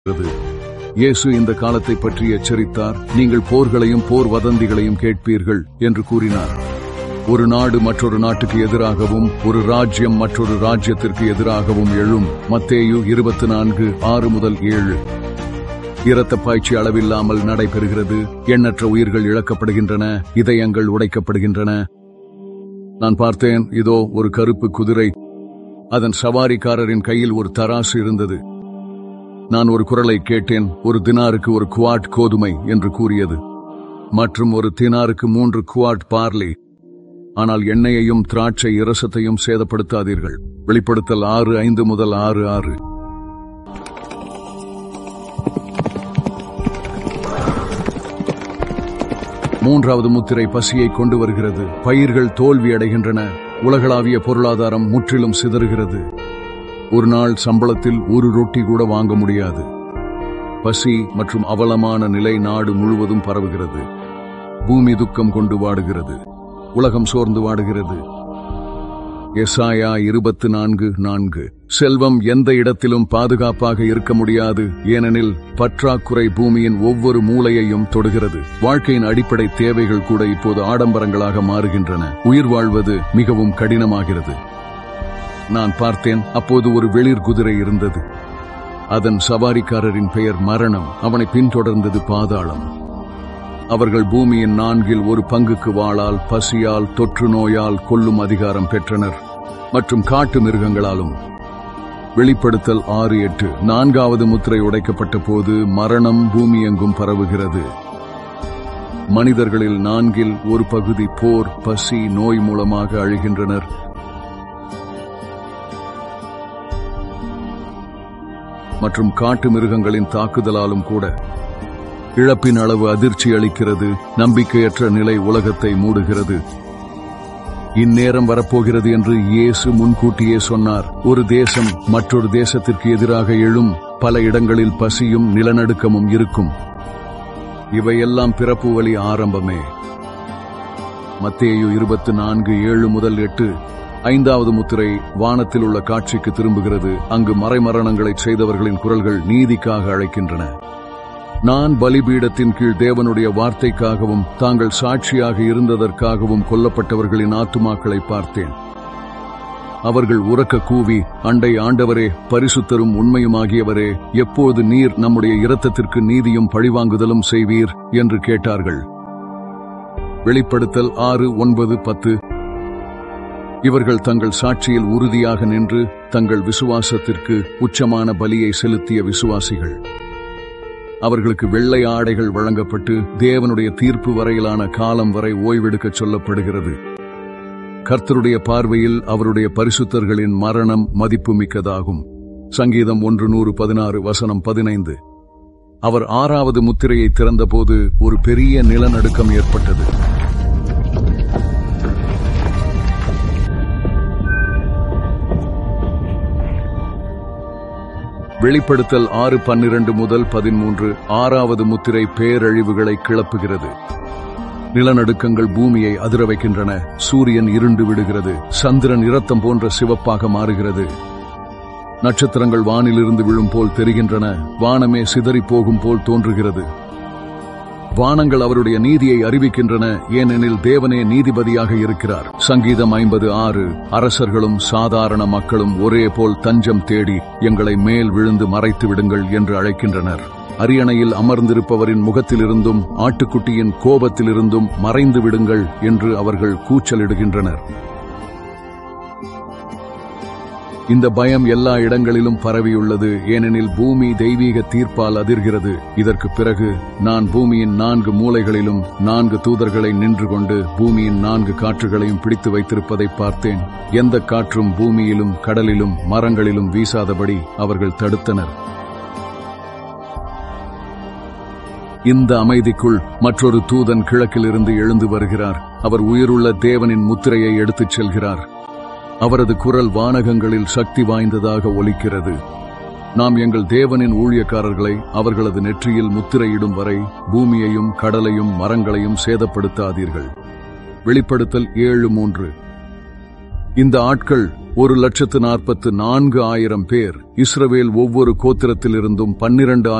இருக்கிறது. இயேசு இந்த காலத்தை பற்றி எச்சரித்தார் நீங்கள் போர்களையும் போர் வதந்திகளையும் கேட்பீர்கள் என்று கூறினார் ஒரு நாடு மற்றொரு நாட்டுக்கு எதிராகவும் ஒரு ராஜ்யம் மற்றொரு ராஜ்யத்திற்கு எதிராகவும் எழும் மத்தேயு இருபத்தி நான்கு ஆறு முதல் ஏழு இரத்த பாய்ச்சி அளவில்லாமல் நடைபெறுகிறது எண்ணற்ற உயிர்கள் இழக்கப்படுகின்றன இதயங்கள் உடைக்கப்படுகின்றன நான் பார்த்தேன் இதோ ஒரு கருப்பு குதிரை அதன் சவாரிக்காரரின் கையில் ஒரு தராசு இருந்தது நான் ஒரு குரலை கேட்டேன் ஒரு தினாருக்கு ஒரு குவாட் கோதுமை என்று கூறியது மற்றும் ஒரு தினாருக்கு மூன்று குவாட் பார்லி ஆனால் எண்ணெயையும் திராட்சை இரசத்தையும் சேதப்படுத்தாதீர்கள் வெளிப்படுத்தல் ஆறு ஐந்து முதல் ஆறு ஆறு மூன்றாவது முத்திரை பசியை கொண்டு வருகிறது பயிர்கள் தோல்வி அடைகின்றன உலகளாவிய பொருளாதாரம் முற்றிலும் சிதறுகிறது ஒரு நாள் சம்பளத்தில் ஒரு ரொட்டி கூட வாங்க முடியாது பசி மற்றும் அவலமான நிலை நாடு முழுவதும் பரவுகிறது பூமி துக்கம் கொண்டு வாடுகிறது உலகம் சோர்ந்து வாடுகிறது எசாயா இருபத்து நான்கு நான்கு செல்வம் எந்த இடத்திலும் பாதுகாப்பாக இருக்க முடியாது ஏனெனில் பற்றாக்குறை பூமியின் ஒவ்வொரு மூலையையும் தொடுகிறது வாழ்க்கையின் அடிப்படை தேவைகள் கூட இப்போது ஆடம்பரங்களாக மாறுகின்றன உயிர் வாழ்வது மிகவும் கடினமாகிறது நான் பார்த்தேன் அப்போது ஒரு வெளிர் குதிரை இருந்தது அதன் சவாரிக்காரரின் பெயர் மரணம் அவனை பின்தொடர்ந்தது பாதாளம் அவர்கள் பூமியின் நான்கில் ஒரு பங்குக்கு வாளால் பசியால் தொற்று நோயால் கொல்லும் அதிகாரம் பெற்றனர் மற்றும் காட்டு மிருகங்களாலும் வெளிப்படுத்தல் ஆறு எட்டு நான்காவது முத்திரை உடைக்கப்பட்ட போது மரணம் பூமி எங்கும் பரவுகிறது மனிதர்களில் நான்கில் ஒரு பகுதி போர் பசி நோய் மூலமாக அழுகின்றனர் மற்றும் காட்டு மிருகங்களின் தாக்குதலாலும் கூட இழப்பின் அளவு அதிர்ச்சி அளிக்கிறது நம்பிக்கையற்ற நிலை உலகத்தை மூடுகிறது இந்நேரம் வரப்போகிறது என்று இயேசு முன்கூட்டியே சொன்னார் ஒரு தேசம் மற்றொரு தேசத்திற்கு எதிராக எழும் பல இடங்களில் பசியும் நிலநடுக்கமும் இருக்கும் இவையெல்லாம் பிறப்பு வழி ஆரம்பமே மத்தேயு இருபத்தி நான்கு ஏழு முதல் எட்டு ஐந்தாவது முத்திரை வானத்தில் உள்ள காட்சிக்கு திரும்புகிறது அங்கு மறைமரணங்களை செய்தவர்களின் குரல்கள் நீதிக்காக அழைக்கின்றன நான் பலிபீடத்தின் கீழ் தேவனுடைய வார்த்தைக்காகவும் தாங்கள் சாட்சியாக இருந்ததற்காகவும் கொல்லப்பட்டவர்களின் ஆத்துமாக்களை பார்த்தேன் அவர்கள் உறக்க கூவி அண்டை ஆண்டவரே பரிசுத்தரும் உண்மையுமாகியவரே எப்போது நீர் நம்முடைய இரத்தத்திற்கு நீதியும் பழிவாங்குதலும் செய்வீர் என்று கேட்டார்கள் வெளிப்படுத்தல் ஆறு ஒன்பது பத்து இவர்கள் தங்கள் சாட்சியில் உறுதியாக நின்று தங்கள் விசுவாசத்திற்கு உச்சமான பலியை செலுத்திய விசுவாசிகள் அவர்களுக்கு வெள்ளை ஆடைகள் வழங்கப்பட்டு தேவனுடைய தீர்ப்பு வரையிலான காலம் வரை ஓய்வெடுக்க சொல்லப்படுகிறது கர்த்தருடைய பார்வையில் அவருடைய பரிசுத்தர்களின் மரணம் மதிப்புமிக்கதாகும் சங்கீதம் ஒன்று நூறு பதினாறு வசனம் பதினைந்து அவர் ஆறாவது முத்திரையை திறந்தபோது ஒரு பெரிய நிலநடுக்கம் ஏற்பட்டது வெளிப்படுத்தல் ஆறு பன்னிரண்டு முதல் பதிமூன்று ஆறாவது முத்திரை பேரழிவுகளை கிளப்புகிறது நிலநடுக்கங்கள் பூமியை அதிர வைக்கின்றன சூரியன் இருண்டு விடுகிறது சந்திரன் இரத்தம் போன்ற சிவப்பாக மாறுகிறது நட்சத்திரங்கள் வானிலிருந்து விழும் போல் தெரிகின்றன வானமே சிதறி போகும் போல் தோன்றுகிறது வானங்கள் அவருடைய நீதியை அறிவிக்கின்றன ஏனெனில் தேவனே நீதிபதியாக இருக்கிறார் சங்கீதம் ஐம்பது ஆறு அரசர்களும் சாதாரண மக்களும் ஒரே போல் தஞ்சம் தேடி எங்களை மேல் விழுந்து மறைத்து விடுங்கள் என்று அழைக்கின்றனர் அரியணையில் அமர்ந்திருப்பவரின் முகத்திலிருந்தும் ஆட்டுக்குட்டியின் கோபத்திலிருந்தும் மறைந்து விடுங்கள் என்று அவர்கள் கூச்சலிடுகின்றனர் இந்த பயம் எல்லா இடங்களிலும் பரவியுள்ளது ஏனெனில் பூமி தெய்வீக தீர்ப்பால் அதிர்கிறது இதற்கு பிறகு நான் பூமியின் நான்கு மூலைகளிலும் நான்கு தூதர்களை நின்று கொண்டு பூமியின் நான்கு காற்றுகளையும் பிடித்து வைத்திருப்பதை பார்த்தேன் எந்த காற்றும் பூமியிலும் கடலிலும் மரங்களிலும் வீசாதபடி அவர்கள் தடுத்தனர் இந்த அமைதிக்குள் மற்றொரு தூதன் கிழக்கிலிருந்து எழுந்து வருகிறார் அவர் உயிருள்ள தேவனின் முத்திரையை எடுத்துச் செல்கிறார் அவரது குரல் வானகங்களில் சக்தி வாய்ந்ததாக ஒலிக்கிறது நாம் எங்கள் தேவனின் ஊழியக்காரர்களை அவர்களது நெற்றியில் முத்திரையிடும் வரை பூமியையும் கடலையும் மரங்களையும் சேதப்படுத்தாதீர்கள் வெளிப்படுத்தல் ஏழு மூன்று இந்த ஆட்கள் ஒரு லட்சத்து நாற்பத்து நான்கு ஆயிரம் பேர் இஸ்ரவேல் ஒவ்வொரு கோத்திரத்திலிருந்தும் பன்னிரண்டு